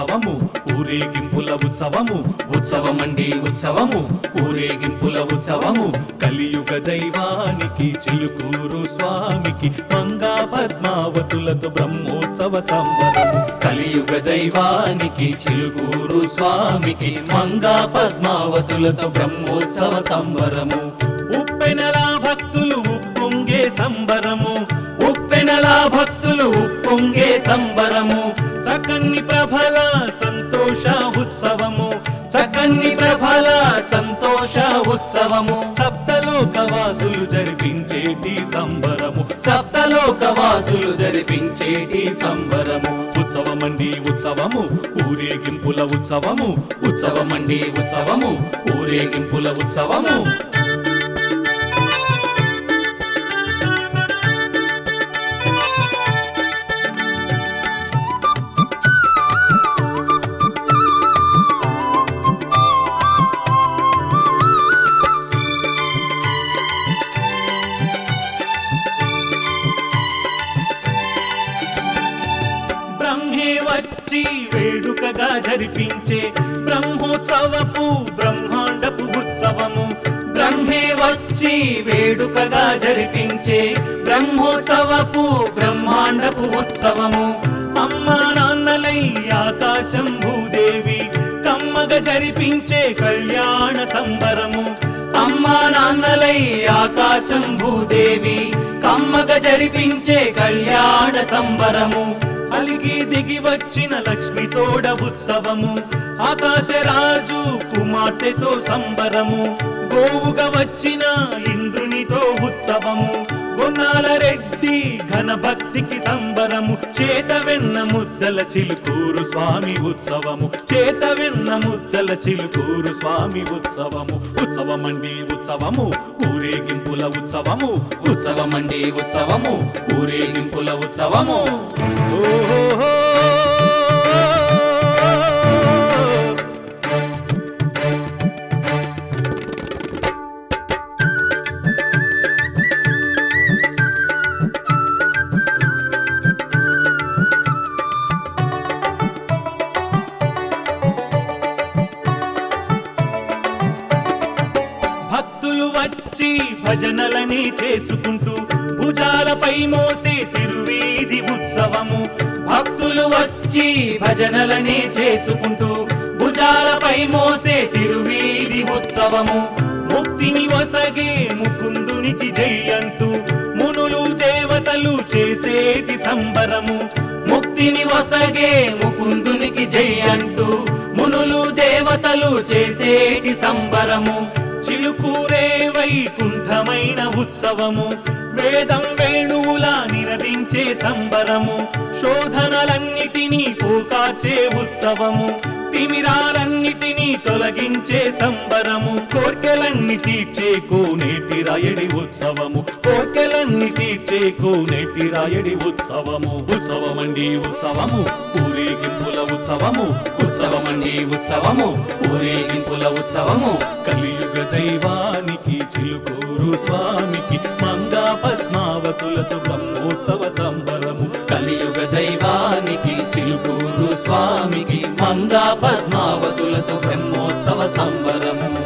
ఉత్సవము ఊరేగింపుల ఉత్సవము ఉత్సవమండి ఉత్సవము ఊరేగింపుల ఉత్సవము కలియుగ దైవానికి చిలుకూరు స్వామికి మంగా పద్మావతులతో బ్రహ్మోత్సవ సంబరము కలియుగ దైవానికి చిలుకూరు స్వామికి మంగా పద్మావతులతో బ్రహ్మోత్సవ సంబరము ఉప్పెనలా భక్తులు ఉప్పొంగే సంబరము ఉప్పెనలా భక్తులు ఉప్పొంగే సంబరము చకన్ని ప్రభల సంతోష ఉత్సవము చకన్ని ప్రభల సంతోష ఉత్సవము సప్తలోకవాసులు జరిపించేటి సంబరము సప్తలోకవాసులు జరిపించేటి సంబరము ఉత్సవమండి ఉత్సవము ఊరేగింపుల ఉత్సవము ఉత్సవమండి ఉత్సవము ఊరేగింపుల ఉత్సవము బ్రహ్మే వచ్చి వేడుకగా జరిపించే బ్రహ్మోత్సవపు బ్రహ్మాండపు ఉత్సవము బ్రహ్మే వచ్చి వేడుకగా జరిపించే బ్రహ్మోత్సవపు బ్రహ్మాండపు ఉత్సవము అమ్మా నాన్నలై ఆకాశం భూదేవి కమ్మగ జరిపించే కళ్యాణ సంబరము అమ్మా నాన్నలై ఆకాశం భూదేవి కమ్మగ జరిపించే కళ్యాణ సంబరము అలిగి దిగి వచ్చిన లక్ష్మి తోడ ఉత్సవము ఆకాశరాజు కుమార్తెతో సంబరము గోవుగా వచ్చిన ఇంద్రునితో ఉత్సవము గొన్నాల రెడ్డి ఘన భక్తికి సంబరము చేత వెన్న ముద్దల చిలుకూరు స్వామి ఉత్సవము చేత వెన్న ముద్దల చిలుకూరు స్వామి ఉత్సవము ఉత్సవమండి ఉత్సవము ఊరేగింపుల ఉత్సవము ఉత్సవమండి ఉత్సవము ఊరేగింపుల ఉత్సవము ఓహో భక్తులు వచ్చి భజనలని చేసుకుంటూ భుజాలపై మోసే తిరువీధి ఉత్సవము భక్తులు వచ్చి భజనలని చేసుకుంటూ భుజాలపై మోసే తిరువీధి ఉత్సవము ముక్తిని వసగే ముకుందునికి జై అంటూ మునులు దేవతలు చేసేటి సంబరము ముక్తిని వసగే ముకుందునికి జై అంటూ మునులు దేవతలు చేసేటి సంబరము చిలుకూరే వైకుంఠమైన ఉత్సవము వేదం వేణువులా నినదించే సంబరము శోధనలన్నిటినీ పోకాచే ఉత్సవము తిమిరాలన్నిటినీ తొలగించే సంబరము కోర్కెలన్ని తీర్చే కోనేటి రాయడి ఉత్సవము కోర్కెలన్ని తీర్చే కోనేటి రాయడి ఉత్సవము ఉత్సవమండి ఉత్సవము ఊరేగింపుల ఉత్సవము ఉత్సవమండి ఉత్సవము ఊరేగింపుల ఉత్సవము కలియుగ దైవానికి చిలుకూరు స్వామికి మంగా పద్మావతులతో బ్రహ్మోత్సవ సంబరము కలియుగ దైవానికి చిలుకూరు స్వామికి మంగా పద్మావతులతో బ్రహ్మోత్సవ సంబరము